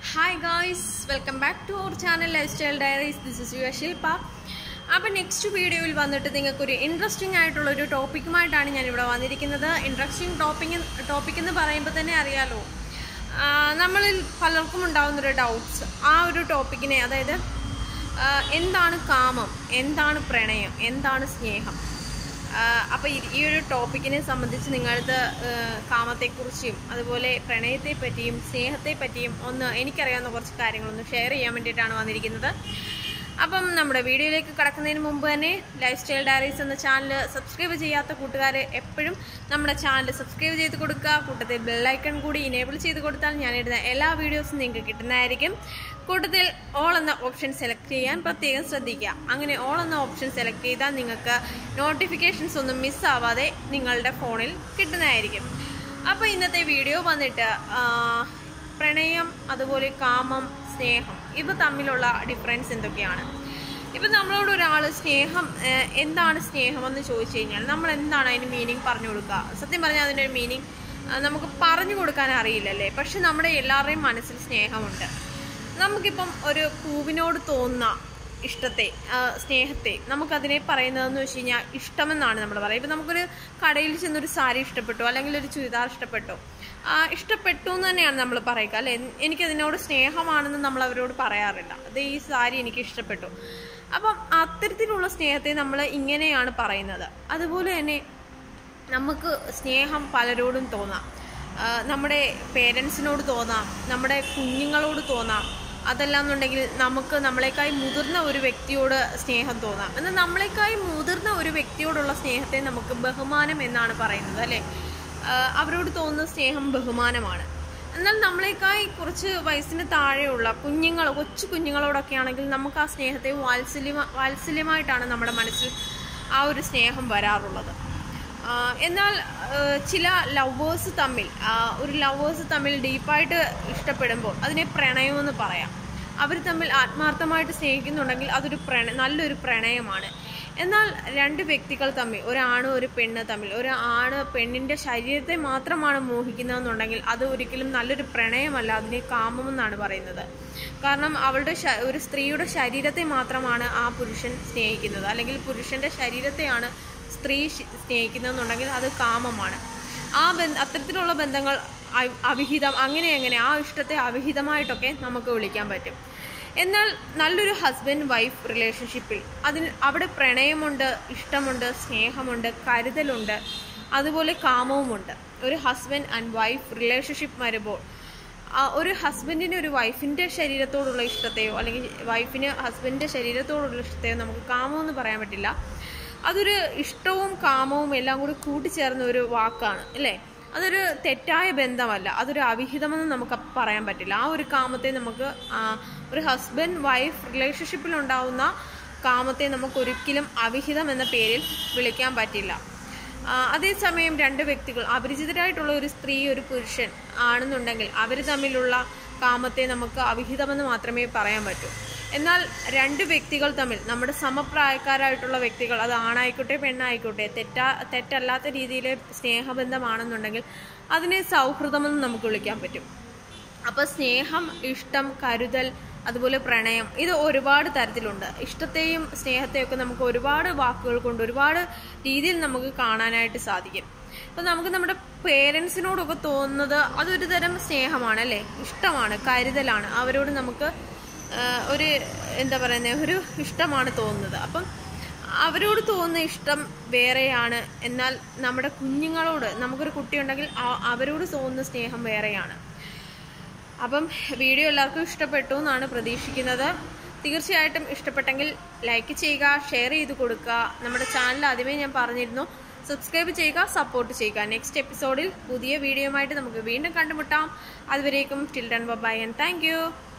hi guys welcome back to our channel life style diaries this is your Shilpa അപ്പം next വീഡിയോയിൽ വന്നിട്ട് നിങ്ങൾക്കൊരു interesting ആയിട്ടുള്ള ഒരു ടോപ്പിക്കുമായിട്ടാണ് ഞാൻ ഇവിടെ വന്നിരിക്കുന്നത് ഇൻട്രസ്റ്റിംഗ് ടോപ്പിക് ടോപ്പിക് എന്ന് പറയുമ്പോൾ തന്നെ അറിയാലോ ആ, നമ്മളിൽ പലർക്കും ഉണ്ടാകുന്നൊരു ഡൗട്ട്സ് ആ ഒരു ടോപ്പിക്കിനെ അതായത് ആ, എന്താണ് കാമം എന്താണ് പ്രണയം എന്താണ് സ്നേഹം അപ്പോൾ ഈ ഒരു ടോപ്പിക്കിനെ സംബന്ധിച്ച് നിങ്ങളത് കാമത്തെക്കുറിച്ചും അതുപോലെ പ്രണയത്തെ പറ്റിയും സ്നേഹത്തെ പറ്റിയും ഒന്ന് എനിക്കറിയാവുന്ന കുറച്ച് കാര്യങ്ങളൊന്ന് ഷെയർ ചെയ്യാൻ വേണ്ടിയിട്ടാണ് വന്നിരിക്കുന്നത് അപ്പം നമ്മുടെ വീഡിയോയിലേക്ക് കടക്കുന്നതിന് മുമ്പ് തന്നെ ലൈഫ് സ്റ്റൈൽ ഡയറീസ് എന്ന ചാനൽ സബ്സ്ക്രൈബ് ചെയ്യാത്ത കൂട്ടുകാരെ എപ്പോഴും നമ്മുടെ ചാനൽ സബ്സ്ക്രൈബ് ചെയ്ത് കൊടുക്കുക കൂട്ടത്തിൽ ബെല്ലൈക്കൺ കൂടി ഇനേബിൾ ചെയ്ത് കൊടുത്താൽ ഞാൻ ഇടുന്ന എല്ലാ വീഡിയോസും നിങ്ങൾക്ക് കിട്ടുന്നതായിരിക്കും കൂട്ടത്തിൽ ഓൾ എന്ന ഓപ്ഷൻ സെലക്ട് ചെയ്യാൻ പ്രത്യേകം ശ്രദ്ധിക്കുക അങ്ങനെ ഓൾ എന്ന ഓപ്ഷൻ സെലക്ട് ചെയ്താൽ നിങ്ങൾക്ക് നോട്ടിഫിക്കേഷൻസ് ഒന്നും മിസ്സാവാതെ നിങ്ങളുടെ ഫോണിൽ കിട്ടുന്നതായിരിക്കും അപ്പോൾ ഇന്നത്തെ വീഡിയോ വന്നിട്ട് ആ, പ്രണയം അതുപോലെ കാമം സ്നേഹം ഇവ തമ്മിലുള്ള ഡിഫറൻസ് എന്തൊക്കെയാണ് ഇപ്പം നമ്മളോട് ഒരാൾ സ്നേഹം ഏഹ്, എന്താണ് സ്നേഹം എന്ന് ചോദിച്ചു കഴിഞ്ഞാൽ നമ്മൾ എന്താണ് അതിന് മീനിങ് പറഞ്ഞു കൊടുക്കുക സത്യം പറഞ്ഞാൽ അതിൻ്റെ ഒരു മീനിങ് നമുക്ക് പറഞ്ഞു കൊടുക്കാൻ അറിയില്ലല്ലേ പക്ഷെ നമ്മുടെ എല്ലാവരുടെയും മനസ്സിൽ സ്നേഹമുണ്ട് നമുക്കിപ്പം ഒരു പൂവിനോട് തോന്നുന്ന ഇഷ്ടത്തെ ആ, സ്നേഹത്തെ നമുക്കതിനെ പറയുന്നതെന്ന് വെച്ച് കഴിഞ്ഞാൽ ഇഷ്ടമെന്നാണ് നമ്മൾ പറയുക ഇപ്പം നമുക്കൊരു കടയിൽ ചെന്നൊരു സാരി ഇഷ്ടപ്പെട്ടു അല്ലെങ്കിൽ ഒരു ചുരിദാർ ഇഷ്ടപ്പെട്ടു ആ, ഇഷ്ടപ്പെട്ടു എന്ന് തന്നെയാണ് നമ്മൾ പറയുക അല്ലെ എനിക്കതിനോട് സ്നേഹമാണെന്ന് നമ്മൾ അവരോട് പറയാറില്ല അത് ഈ സാരി എനിക്ക് ഇഷ്ടപ്പെട്ടു അപ്പം അത്തരത്തിലുള്ള സ്നേഹത്തെ നമ്മൾ ഇങ്ങനെയാണ് പറയുന്നത് അതുപോലെ തന്നെ നമുക്ക് സ്നേഹം പലരോടും തോന്നാം ആ, നമ്മുടെ പേരൻസിനോട് തോന്നാം നമ്മുടെ കുഞ്ഞുങ്ങളോട് തോന്നാം അതല്ല എന്നുണ്ടെങ്കിൽ നമുക്ക് നമ്മളെക്കായി മുതിർന്ന ഒരു വ്യക്തിയോട് സ്നേഹം തോന്നാം എന്നാൽ നമ്മളെക്കായി മുതിർന്ന ഒരു വ്യക്തിയോടുള്ള സ്നേഹത്തെ നമുക്ക് ബഹുമാനം എന്നാണ് പറയുന്നത് അല്ലേ ആ, അവരോട് തോന്നുന്ന സ്നേഹം ബഹുമാനമാണ് എന്നാൽ നമ്മളെക്കായി കുറച്ച് വയസ്സിന് താഴെയുള്ള കുഞ്ഞുങ്ങൾ കൊച്ചു കുഞ്ഞുങ്ങളോടൊക്കെ ആണെങ്കിൽ നമുക്ക് ആ സ്നേഹത്തെ വാത്സല്യ വാത്സല്യമായിട്ടാണ് നമ്മുടെ മനസ്സിൽ ആ ഒരു സ്നേഹം വരാറുള്ളത് ആ, എന്നാൽ ആ, ചില ലവേഴ്സ് തമ്മിൽ ആ, ഒരു ലവേഴ്സ് തമ്മിൽ ഡീപ്പായിട്ട് ഇഷ്ടപ്പെടുമ്പോൾ അതിനെ പ്രണയമെന്ന് പറയാം അവർ തമ്മിൽ ആത്മാർത്ഥമായിട്ട് സ്നേഹിക്കുന്നുണ്ടെങ്കിൽ അതൊരു പ്രണ നല്ലൊരു പ്രണയമാണ് എന്നാൽ രണ്ട് വ്യക്തികൾ തമ്മിൽ ഒരാണ് ഒരു പെണ്ണ് തമ്മിൽ ഒരു ആണ് പെണ്ണിൻ്റെ ശരീരത്തെ മാത്രമാണ് മോഹിക്കുന്നതെന്നുണ്ടെങ്കിൽ അത് ഒരിക്കലും നല്ലൊരു പ്രണയമല്ല അതിനെ കാമമെന്നാണ് പറയുന്നത് കാരണം അവളുടെ ശ- ഒരു സ്ത്രീയുടെ ശരീരത്തെ മാത്രമാണ് ആ പുരുഷൻ സ്നേഹിക്കുന്നത് അല്ലെങ്കിൽ പുരുഷന്റെ ശരീരത്തെയാണ് സ്ത്രീ ശ- സ്നേഹിക്കുന്നതെന്നുണ്ടെങ്കിൽ അത് കാമമാണ് ആ ബന്ധ അത്തരത്തിലുള്ള ബന്ധങ്ങൾ അ- അവിഹിതം അങ്ങനെ അങ്ങനെ ആ ഇഷ്ടത്തെ അവിഹിതമായിട്ടൊക്കെ നമുക്ക് വിളിക്കാൻ പറ്റും എന്നാൽ നല്ലൊരു ഹസ്ബൻഡ് വൈഫ് റിലേഷൻഷിപ്പിൽ അതിന് അവിടെ പ്രണയമുണ്ട് ഇഷ്ടമുണ്ട് സ്നേഹമുണ്ട് കരുതലുണ്ട് അതുപോലെ കാമവുമുണ്ട് ഒരു ഹസ്ബൻഡ് ആൻഡ് വൈഫ് റിലേഷൻഷിപ്പ് വരുമ്പോൾ ആ ഒരു ഹസ്ബൻഡിന് ഒരു വൈഫിൻ്റെ ശരീരത്തോടുള്ള ഇഷ്ടത്തെയോ അല്ലെങ്കിൽ വൈഫിന് ഹസ്ബൻഡിൻ്റെ ശരീരത്തോടുള്ള ഇഷ്ടത്തെയോ നമുക്ക് കാമമെന്ന് പറയാൻ പറ്റില്ല അതൊരു ഇഷ്ടവും കാമവും എല്ലാം കൂടി കൂട്ടിച്ചേർന്ന ഒരു വാക്കാണ് അല്ലേ അതൊരു തെറ്റായ ബന്ധമല്ല അതൊരു അവിഹിതമെന്ന് നമുക്ക് പറയാൻ പറ്റില്ല ആ ഒരു കാമത്തെ നമുക്ക് ആ, ഒരു ഹസ്ബൻഡ് വൈഫ് റിലേഷൻഷിപ്പിൽ ഉണ്ടാവുന്ന കാമത്തെ നമുക്ക് ഒരിക്കലും അവിഹിതം എന്ന പേരിൽ വിളിക്കാൻ പറ്റില്ല ആ, അതേസമയം രണ്ട് വ്യക്തികൾ അപരിചിതരായിട്ടുള്ള ഒരു സ്ത്രീ ഒരു പുരുഷൻ ആണെന്നുണ്ടെങ്കിൽ അവർ തമ്മിലുള്ള കാമത്തെ നമുക്ക് അവിഹിതമെന്ന് മാത്രമേ പറയാൻ പറ്റൂ എന്നാൽ രണ്ട് വ്യക്തികൾ തമ്മിൽ നമ്മുടെ സമപ്രായക്കാരായിട്ടുള്ള വ്യക്തികൾ അത് ആണായിക്കോട്ടെ പെണ്ണായിക്കോട്ടെ തെറ്റാ തെറ്റല്ലാത്ത രീതിയിലെ സ്നേഹബന്ധമാണെന്നുണ്ടെങ്കിൽ അതിനെ സൗഹൃദമെന്ന് നമുക്ക് വിളിക്കാൻ പറ്റും അപ്പോൾ സ്നേഹം ഇഷ്ടം കരുതൽ അതുപോലെ പ്രണയം ഇത് ഒരുപാട് തരത്തിലുണ്ട് ഇഷ്ടത്തെയും സ്നേഹത്തെയും ഒക്കെ നമുക്ക് ഒരുപാട് വാക്കുകൾ കൊണ്ട് ഒരുപാട് രീതിയിൽ നമുക്ക് കാണാനായിട്ട് സാധിക്കും അപ്പോൾ നമുക്ക് നമ്മുടെ പേരൻസിനോടൊക്കെ തോന്നുന്നത് അതൊരു തരം സ്നേഹമാണ് അല്ലേ ഇഷ്ടമാണ് കരുതലാണ് അവരോട് നമുക്ക് ആ, ഒരു എന്താ പറയുന്നത് ഒരു ഇഷ്ടമാണ് തോന്നുന്നത് അപ്പം അവരോട് തോന്നുന്ന ഇഷ്ടം വേറെയാണ് എന്നാൽ നമ്മുടെ കുഞ്ഞുങ്ങളോട് നമുക്കൊരു കുട്ടിയുണ്ടെങ്കിൽ ആ- അവരോട് തോന്നുന്ന സ്നേഹം വേറെയാണ് അപ്പം വീഡിയോ എല്ലാവർക്കും ഇഷ്ടപ്പെട്ടു എന്നാണ് പ്രതീക്ഷിക്കുന്നത് തീർച്ചയായിട്ടും ഇഷ്ടപ്പെട്ടെങ്കിൽ ലൈക്ക് ചെയ്യുക ഷെയർ ചെയ്ത് കൊടുക്കുക നമ്മുടെ ചാനൽ ആദ്യമേ ഞാൻ പറഞ്ഞിരുന്നു സബ്സ്ക്രൈബ് ചെയ്യുക സപ്പോർട്ട് ചെയ്യുക നെക്സ്റ്റ് എപ്പിസോഡിൽ പുതിയ വീഡിയോയുമായിട്ട് നമുക്ക് വീണ്ടും കണ്ടുമുട്ടാം അതുവരേക്കും till then bye and thank U